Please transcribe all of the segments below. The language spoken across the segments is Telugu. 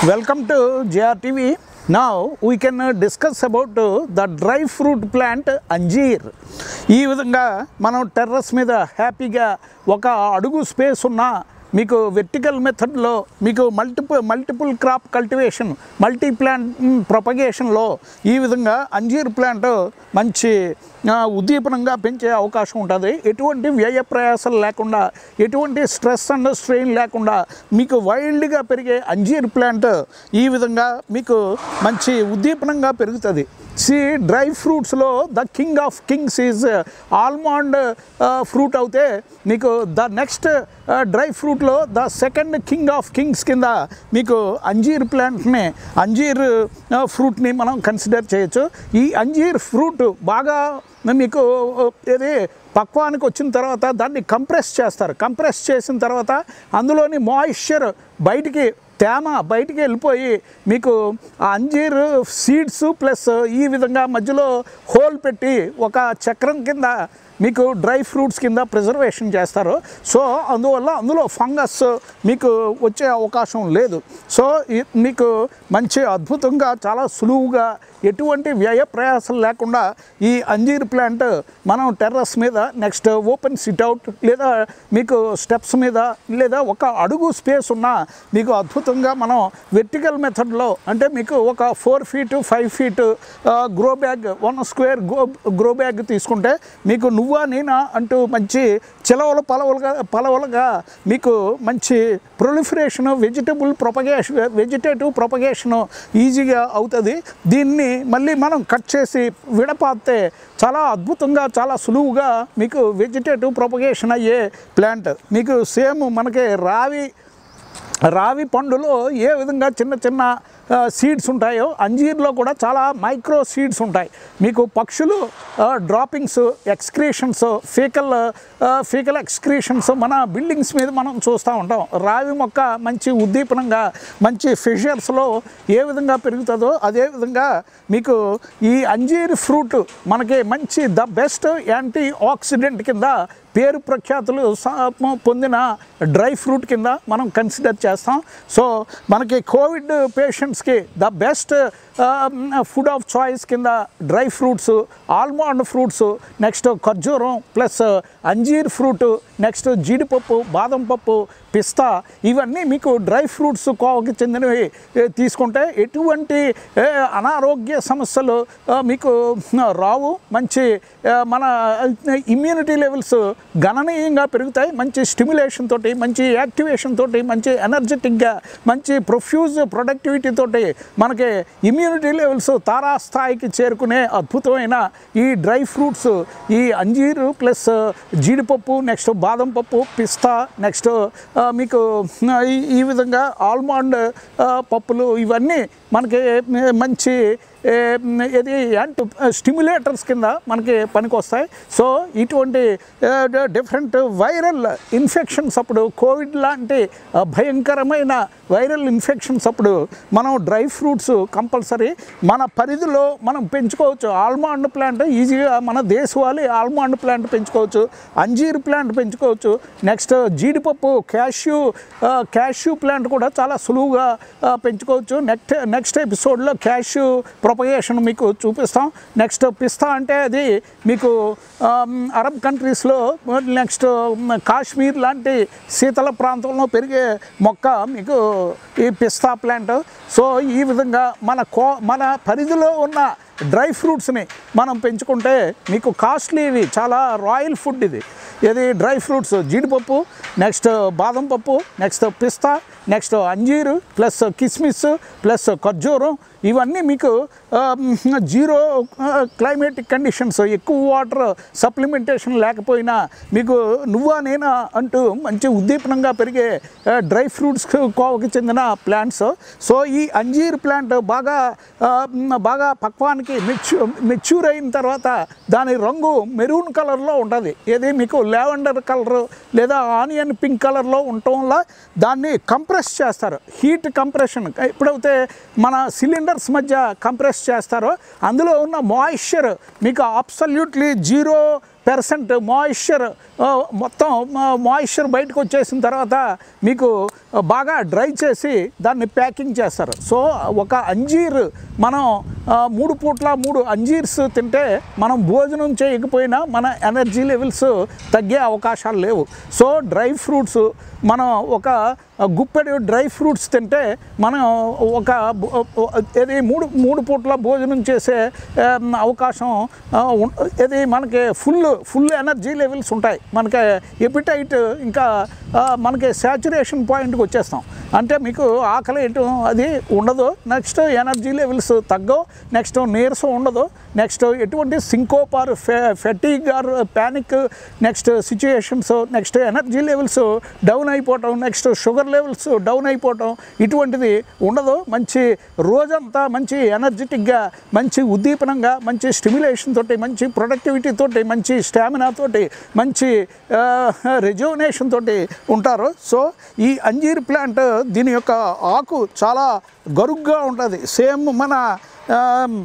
Welcome to JRTV. Now we can uh, discuss about uh, the dry fruit plant అంజీర్ ఈ విధంగా మనం టెర్రస్ మీద హ్యాపీగా ఒక అడుగు స్పేస్ ఉన్న మీకు వెర్టికల్ మెథడ్లో మీకు multiple multiple crop cultivation multi plant ప్రొపగేషన్లో ఈ విధంగా అంజీర్ ప్లాంట్ మంచి ఆ, ఉద్దీపనంగా పెంచే అవకాశం ఉంటుంది ఎటువంటి వ్యయ ప్రయాసాలు లేకుండా ఎటువంటి స్ట్రెస్ అండ్ స్ట్రెయిన్ లేకుండా మీకు వైల్డ్గా పెరిగే అంజీర్ ప్లాంట్ ఈ విధంగా మీకు మంచి ఉద్దీపనంగా పెరుగుతుంది సి డ్రై ఫ్రూట్స్లో the king of kings is almond fruit అవుతే మీకు ద నెక్స్ట్ డ్రై ఫ్రూట్లో the second king of kings కింద మీకు అంజీర్ ప్లాంట్ని అంజీర్ ఫ్రూట్ని మనం కన్సిడర్ చేయొచ్చు ఈ అంజీర్ ఫ్రూట్ బాగా మీకు ఇది పక్వానికి వచ్చిన తర్వాత దాన్ని కంప్రెస్ చేస్తారు కంప్రెస్ చేసిన తర్వాత అందులోని మాయిశ్చర్ బయటికి తేమ బయటికి వెళ్ళిపోయి మీకు ఆ అంజీర్ సీడ్స్ ప్లస్ ఈ విధంగా మధ్యలో హోల్ పెట్టి ఒక చక్రం కింద మీకు డ్రై ఫ్రూట్స్ కింద ప్రిజర్వేషన్ చేస్తారు సో అందువల్ల అందులో ఫంగస్ మీకు వచ్చే అవకాశం లేదు సో ఈ- మీకు మంచి అద్భుతంగా చాలా సులువుగా ఎటువంటి వ్యయ ప్రయాసం లేకుండా ఈ అంజీర్ ప్లాంట్ మనం టెర్రస్ మీద నెక్స్ట్ ఓపెన్ సిట్అవుట్ లేదా మీకు స్టెప్స్ మీద లేదా ఒక అడుగు స్పేస్ ఉన్న మీకు అద్భుతంగా మనం వెర్టికల్ మెథడ్లో అంటే మీకు ఒక four feet five feet grow bag one square grow grow bag తీసుకుంటే మీకు నువ్వా నేనా అంటూ మంచి చిలవలు పలవలుగా పలవలుగా మీకు మంచి proliferation vegetable propagation vegetative propagation ఈజీగా అవుతుంది దీన్ని మళ్ళీ మనం కట్ చేసి విడపాతే చాలా అద్భుతంగా చాలా సులువుగా మీకు వెజిటేటివ్ ప్రొపగేషన్ అయ్యే ప్లాంట్ మీకు సేమ్ మనకి రావి రావి పండులో ఏ విధంగా చిన్న చిన్న సీడ్స్ ఉంటాయో అంజీర్లో కూడా చాలా మైక్రో సీడ్స్ ఉంటాయి మీకు పక్షులు droppings excretions fecal fecal excretions మన బిల్డింగ్స్ మీద మనం చూస్తూ ఉంటాం రావి మొక్క మంచి ఉద్దీపనంగా మంచి ఫిషర్స్లో ఏ విధంగా పెరుగుతుందో అదే విధంగా మీకు ఈ అంజీర్ ఫ్రూట్ మనకి మంచి ద బెస్ట్ యాంటీ ఆక్సిడెంట్ కింద పేరు ప్రఖ్యాతులు సా- పొందిన డ్రై ఫ్రూట్ కింద మనం కన్సిడర్ చేస్తాం సో మనకి కోవిడ్ పేషెంట్స్కి the best food of choice కింద dry fruits almond fruits next ఖర్జూరం ప్లస్ అంజీర్ ఫ్రూట్ నెక్స్ట్ జీడిపప్పు బాదం పప్పు పిస్తా ఇవన్నీ మీకు డ్రై ఫ్రూట్స్ కోవకి చెందినవి ఏ, తీసుకుంటే ఎటువంటి ఏ, అనారోగ్య సమస్యలు ఆ, మీకు రావు మంచి ఆ, మన ఇమ్యూనిటీ లెవెల్స్ గణనీయంగా పెరుగుతాయి మంచి స్టిమ్యులేషన్ తోటి మంచి యాక్టివేషన్ తోటి మంచి ఎనర్జెటిక్గా మంచి ప్రొఫ్యూజ్ ప్రొడక్టివిటీ తోటి మనకి ఇమ్యూనిటీ లెవెల్స్ తారాస్థాయికి చేరుకునే అద్భుతమైన ఈ డ్రై ఫ్రూట్స్ ఈ అంజీరు ప్లస్ జీడిపప్పు నెక్స్ట్ బాదం పప్పు పిస్తా నెక్స్ట్ మీకు ఆ, ఈ- ఈ విధంగా ఆల్మండ్ ఆ, పప్పులు ఇవన్నీ మనకి మంచి ఏ, ఇది యాంటీ స్టిమ్యులేటర్స్ కింద మనకి పనికొస్తాయి సో ఇటువంటి డిఫరెంట్ వైరల్ ఇన్ఫెక్షన్స్ అప్పుడు కోవిడ్ లాంటి ఆ, భయంకరమైన వైరల్ ఇన్ఫెక్షన్స్ అప్పుడు మనం డ్రై ఫ్రూట్స్ కంపల్సరీ మన పరిధిలో మనం పెంచుకోవచ్చు ఆల్మండ్ ప్లాంట్ ఈజీగా మన దేశవాళీ ఆల్మండ్ ప్లాంట్ పెంచుకోవచ్చు అంజీర్ ప్లాంట్ పెంచుకోవచ్చు నెక్స్ట్ జీడిపప్పు క్యాష్యూ క్యాష్యూ ప్లాంట్ కూడా చాలా సులువుగా ఆ, పెంచుకోవచ్చు నెక్స్ట్ నెక్స్ట్ ఎపిసోడ్లో క్యాష్యూ ప్రొపగేషన్ మీకు చూపిస్తాం నెక్స్ట్ పిస్తా అంటే అది మీకు ఆమ్, అరబ్ కంట్రీస్లో నెక్స్ట్ కాశ్మీర్ లాంటి శీతల ప్రాంతంలో పెరిగే మొక్క మీకు ఈ పిస్తా ప్లాంట్ సో ఈ విధంగా మన కో మన పరిధిలో ఉన్న డ్రై ఫ్రూట్స్ని మనం పెంచుకుంటే మీకు కాస్ట్లీ ఇవి చాలా రాయల్ ఫుడ్ ఇది ఇది డ్రై ఫ్రూట్స్ జీడిపప్పు నెక్స్ట్ బాదం పప్పు నెక్స్ట్ పిస్తా నెక్స్ట్ అంజీరు ప్లస్ కిస్మిస్ ప్లస్ ఖర్జూరం ఇవన్నీ మీకు ఆ, జీరో ఆ, క్లైమేటిక్ కండిషన్స్ ఎక్కువ వాటర్ సప్లిమెంటేషన్ లేకపోయినా మీకు నువ్వా నేనా అంటూ మంచి ఉద్దీపనంగా పెరిగే ఆ, డ్రై ఫ్రూట్స్ కోవకి చెందిన ప్లాంట్స్ సో ఈ అంజీర్ ప్లాంట్ బాగా ఆ, మ్, బాగా పక్వానికి మెచ్యూ మెచ్యూర్ అయిన తర్వాత దాని రంగు మెరూన్ కలర్లో ఉంటుంది ఏది మీకు లావెండర్ కలర్ లేదా ఆనియన్ పింక్ కలర్లో ఉండటం వల్ల దాన్ని కంప్రెస్ చేస్తారు హీట్ కంప్రెషన్ ఎప్పుడైతే మన సిలిండర్స్ మధ్య కంప్రెస్ చేస్తారో అందులో ఉన్న మాయిశ్చర్ మీకు అబ్సల్యూట్లీ జీరో పర్సెంట్ మాయిశ్చర్ మొత్తం మాయిశ్చర్ బయటకు వచ్చేసిన తర్వాత మీకు బాగా డ్రై చేసి దాన్ని ప్యాకింగ్ చేస్తారు సో ఒక అంజీర్ మనం ఆ, మూడు పూట్ల మూడు అంజీర్స్ తింటే మనం భోజనం చేయకపోయినా మన ఎనర్జీ లెవెల్స్ తగ్గే అవకాశాలు లేవు సో డ్రై ఫ్రూట్స్ మనం ఒక గుప్పెడు డ్రై ఫ్రూట్స్ తింటే మనం ఒక బు- ఇది మూడు మూడు పూట్ల భోజనం చేసే ఆ, అవకాశం ఆ, ఉం- ఇది మనకి ఫుల్ ఫుల్ ఎనర్జీ లెవెల్స్ ఉంటాయి మనకి ఎపిటైట్ ఇంకా ఆ, మనకి సాచురేషన్ పాయింట్కి వచ్చేస్తాం అంటే మీకు ఆకలి ఏంటో అది ఉండదు నెక్స్ట్ ఎనర్జీ లెవెల్స్ తగ్గవు నెక్స్ట్ నీరసం ఉండదు నెక్స్ట్ ఎటువంటి syncope or fe fatigue or panic next situations next energy levels down అయిపోవటం నెక్స్ట్ షుగర్ లెవెల్స్ డౌన్ అయిపోవటం ఇటువంటిది ఉండదు మంచి రోజంతా మంచి ఎనర్జెటిక్గా మంచి ఉద్దీపనంగా మంచి స్టిమ్యులేషన్ తోటి మంచి ప్రొడక్టివిటీ తోటి మంచి స్టామినా తోటి మంచి రెజ్యూనేషన్ తోటి ఉంటారు సో ఈ అంజీర్ ప్లాంట్ దీని యొక్క ఆకు చాలా గరుగ్గా ఉంటుంది సేమ్ మన ఆ,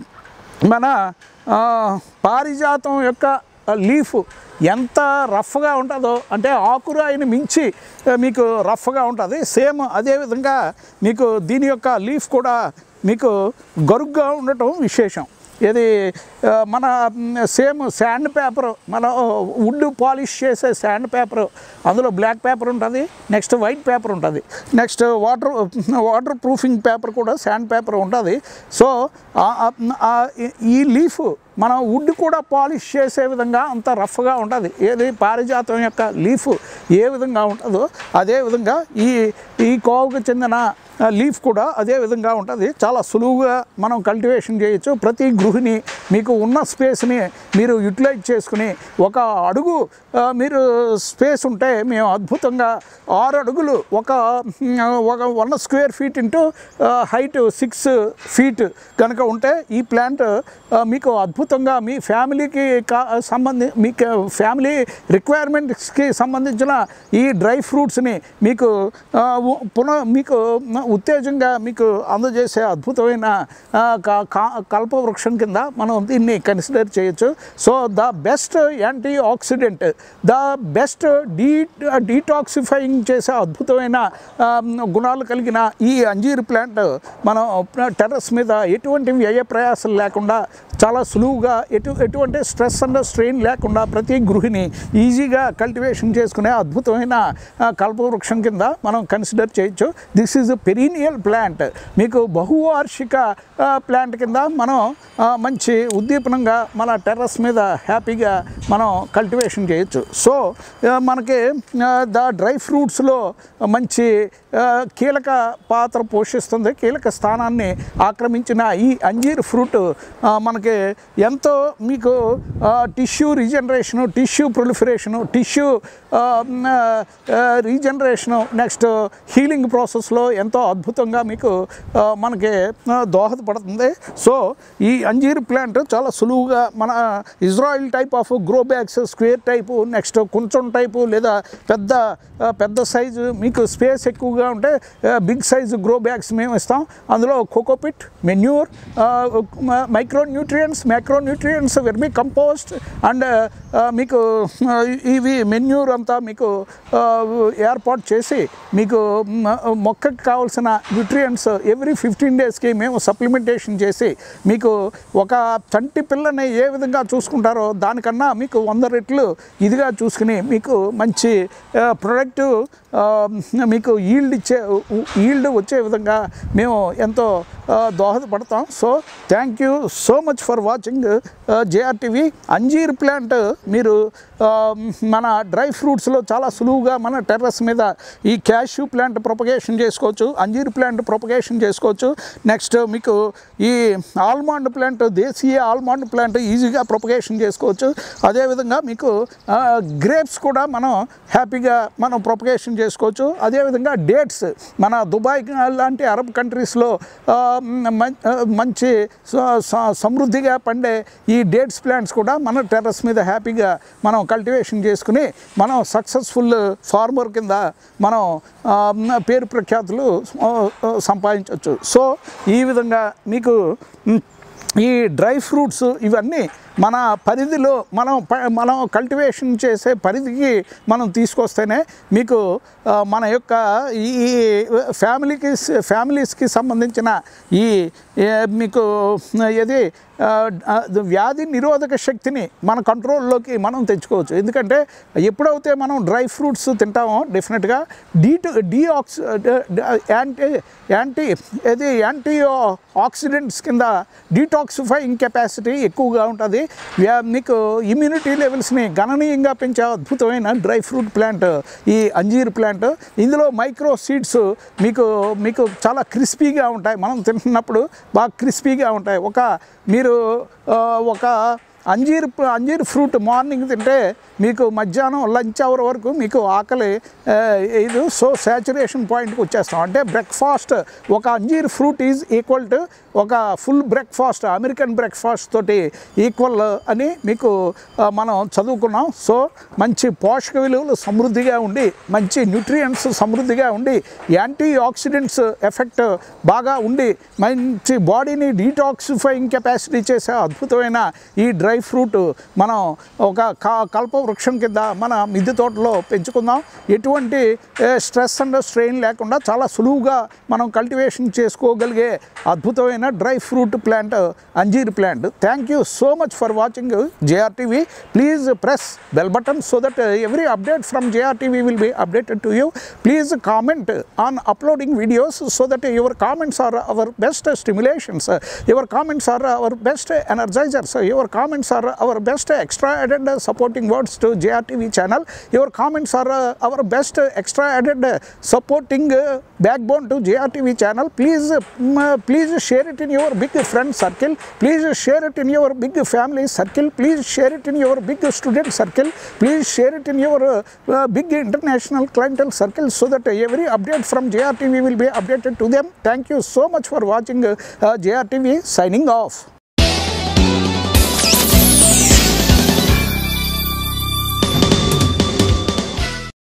మన ఆ, పారిజాతం యొక్క లీఫ్ ఎంత రఫ్గా ఉంటుందో అంటే ఆకురాయిని మించి ఆ, మీకు రఫ్గా ఉంటుంది సేమ్ అదేవిధంగా మీకు దీని యొక్క లీఫ్ కూడా మీకు గరుగ్గా ఉండటం విశేషం ఇది ఆ, మన సేమ్ శాండ్ పేపర్ మన వుడ్ పాలిష్ చేసే శాండ్ పేపర్ అందులో బ్లాక్ పేపర్ ఉంటుంది నెక్స్ట్ వైట్ పేపర్ ఉంటుంది next water water proofing paper కూడా శాండ్ పేపర్ ఉంటుంది సో ఆ- ఆ- ఆ ఈ లీఫ్ మనం వుడ్ కూడా పాలిష్ చేసే విధంగా అంత రఫ్గా ఉంటుంది ఏది పారిజాతం యొక్క లీఫ్ ఏ విధంగా ఉంటుందో అదే విధంగా ఈ ఈ కోవకు చెందిన లీఫ్ కూడా అదే విధంగా ఉంటుంది చాలా సులువుగా మనం కల్టివేషన్ చేయొచ్చు ప్రతి గృహిణి మీకు ఉన్న స్పేస్ని మీరు యూటిలైజ్ చేసుకుని ఒక అడుగు ఆ, మీరు స్పేస్ ఉంటే మేము అద్భుతంగా ఆరు అడుగులు ఒక మ్, ఒక one square feet into height six feet కనుక ఉంటే ఈ ప్లాంట్ ఆ, మీకు అద్భుతంగా మీ ఫ్యామిలీకి కా సంబంధి మీకు ఫ్యామిలీ రిక్వైర్మెంట్స్కి సంబంధించిన ఈ డ్రై ఫ్రూట్స్ని మీకు ఆ, ఉ- పునః మీకు ఉత్తేజంగా మీకు అందజేసే అద్భుతమైన ఆ, క- క- కల్పవృక్షం కింద మనం దీన్ని కన్సిడర్ చేయొచ్చు so the best antioxidant the best డీ డీటాక్సిఫైయింగ్ చేసే అద్భుతమైన ఆ, గుణాలు కలిగిన ఈ అంజీర్ ప్లాంట్ మనం టెర్రస్ మీద ఎటువంటి వ్యయ ప్రయాసం లేకుండా చాలా సులువుగా ఎటు ఎటువంటి స్ట్రెస్ అండ్ స్ట్రెయిన్ లేకుండా ప్రతి గృహిణి ఈజీగా కల్టివేషన్ చేసుకునే అద్భుతమైన ఆ, కల్పవృక్షం కింద మనం కన్సిడర్ చేయొచ్చు దిస్ ఈజ్ పెరీనియల్ ప్లాంట్ మీకు బహువార్షిక ప్లాంట్ కింద మనం ఆ, మంచి ఉద్దీపనంగా మన టెర్రస్ మీద హ్యాపీగా మనం కల్టివేషన్ చేయొచ్చు సో ఆ, మనకి ద డ్రై ఫ్రూట్స్లో మంచి ఆ, కీలక పాత్ర పోషిస్తుంది కీలక స్థానాన్ని ఆక్రమించిన ఈ అంజీర్ ఫ్రూట్ ఆ, మనకి ఎంతో మీకు tissue regeneration tissue proliferation tissue regeneration next healing ప్రాసెస్లో ఎంతో అద్భుతంగా మీకు ఆ, మనకి ఆ, దోహదపడుతుంది సో ఈ అంజీర్ ప్లాంట్ చాలా సులువుగా మన Israel type of grow bags square type next కొంచెం టైపు లేదా పెద్ద ఆ, పెద్ద సైజు మీకు స్పేస్ ఎక్కువగా ఉంటే బిగ్ సైజు గ్రో బ్యాగ్స్ మేము ఇస్తాం అందులో cocopeat manure micro nutrients micro nutrients vermicompost and మీకు ఆ, ఇవి మెన్యూర్ అంతా మీకు ఆ, ఏర్పాటు చేసి మీకు మ- మొక్కకి కావాల్సిన న్యూట్రియంట్స్ ఎవ్రీ ఫిఫ్టీన్ డేస్కి మేము సప్లిమెంటేషన్ చేసి మీకు ఒక చంటి పిల్లని ఏ విధంగా చూసుకుంటారో దానికన్నా మీకు వంద రెట్లు ఇదిగా చూసుకుని మీకు మంచి ప్రొడక్ట్ మీకు ఈల్డ్ ఇచ్చే ఈల్డ్ వచ్చే విధంగా మేము ఎంతో ఆ, దోహదపడతాం so thank you so much for watching JRTV అంజీర్ ప్లాంట్ మీరు ఆ, మన డ్రై ఫ్రూట్స్లో చాలా సులువుగా మన టెర్రస్ మీద ఈ క్యాష్యూ ప్లాంట్ ప్రొపగేషన్ చేసుకోవచ్చు అంజీర్ ప్లాంట్ ప్రొపగేషన్ చేసుకోవచ్చు నెక్స్ట్ మీకు ఈ ఆల్మండ్ ప్లాంట్ దేశీయ ఆల్మండ్ ప్లాంట్ ఈజీగా ప్రొపగేషన్ చేసుకోవచ్చు అదేవిధంగా మీకు గ్రేప్స్ కూడా మనం హ్యాపీగా మనం ప్రొపగేషన్ చేసుకోవచ్చు అదేవిధంగా డేట్స్ మన దుబాయ్ లాంటి అరబ్ కంట్రీస్లో ఆ, మం- ఆ, మంచి స- స- సమృద్ధిగా పండే ఈ డేట్స్ ప్లాంట్స్ కూడా మన టెర్రస్ మీద హ్యాపీగా మనం కల్టివేషన్ చేసుకుని మనం సక్సెస్ఫుల్ ఫార్మర్ కింద మనం ఆ, పేరు ప్రఖ్యాతులు ఆ, ఆ, సంపాదించవచ్చు సో ఈ విధంగా మీకు మ్, ఈ డ్రై ఫ్రూట్స్ ఇవన్నీ మన పరిధిలో మనం ప- మనం కల్టివేషన్ చేసే పరిధికి మనం తీసుకొస్తేనే మీకు ఆ, మన యొక్క ఈ ఫ్యామిలీకి ఫ్యామిలీస్కి సంబంధించిన ఈ ఏ, మీకు ఏది ఆ, ఆ, వ్యాధి నిరోధక శక్తిని మన కంట్రోల్లోకి మనం తెచ్చుకోవచ్చు ఎందుకంటే ఎప్పుడైతే మనం డ్రై ఫ్రూట్స్ తింటామో డెఫినెట్గా డీ డీఆక్స్ యాంటీ యాంటీ ఇది యాంటీ ఆక్సిడెంట్స్ కింద డీటాక్సిఫైయింగ్ కెపాసిటీ ఎక్కువగా ఉంటుంది వ్యా- మీకు ఇమ్యూనిటీ లెవెల్స్ని గణనీయంగా పెంచే అద్భుతమైన డ్రై ఫ్రూట్ ప్లాంట్ ఈ అంజీర్ ప్లాంట్ ఇందులో మైక్రో సీడ్స్ మీకు మీకు చాలా క్రిస్పీగా ఉంటాయి మనం తింటున్నప్పుడు బాగా క్రిస్పీగా ఉంటాయి ఒక మీరు ఆ, ఒక అంజీర్ అంజీర్ ఫ్రూట్ మార్నింగ్ తింటే మీకు మధ్యాహ్నం లంచ్ అవర్ వరకు మీకు ఆకలి ఆ, ఇది సో సాచురేషన్ పాయింట్కి వచ్చేస్తాం అంటే బ్రేక్ఫాస్ట్ ఒక అంజీర్ ఫ్రూట్ ఈజ్ ఈక్వల్ టు ఒక ఫుల్ బ్రేక్ఫాస్ట్ అమెరికన్ బ్రేక్ఫాస్ట్ తోటి ఈక్వల్ అని మీకు ఆ, మనం చదువుకున్నాం సో మంచి పోషక విలువలు సమృద్ధిగా ఉండి మంచి న్యూట్రియంట్స్ సమృద్ధిగా ఉండి యాంటీ ఆక్సిడెంట్స్ ఎఫెక్ట్ బాగా ఉండి మంచి బాడీని డీటాక్సిఫైయింగ్ కెపాసిటీ చేసే అద్భుతమైన ఈ డ్రై ఫ్రూట్ మనం ఒక క- కల్ప వృక్షం కింద మన మిద్దె తోటలో పెంచుకుందాం ఎటువంటి స్ట్రెస్ అండ్ స్ట్రెయిన్ లేకుండా చాలా సులువుగా మనం కల్టివేషన్ చేసుకోగలిగే అద్భుతమైన డ్రై ఫ్రూట్ ప్లాంట్ అంజీర్ plant thank you so much for watching JR TV please press bell button so that every update from JRTV will be updated to you. Please comment on uploading videos so that your comments are our best stimulations. Your comments are our best energizers. Your comments are our best extra added supporting words to JRTV channel. Your comments are uh, our best extra added supporting uh, backbone to JRTV channel. Please, mm, uh, please share it in your big friend circle. Please share it in your big family circle. Please share it in your big student circle. Please share it in your uh, uh, big international clientele circle so that every update from JRTV will be updated to them. Thank you so much for watching uh, uh, JRTV signing off.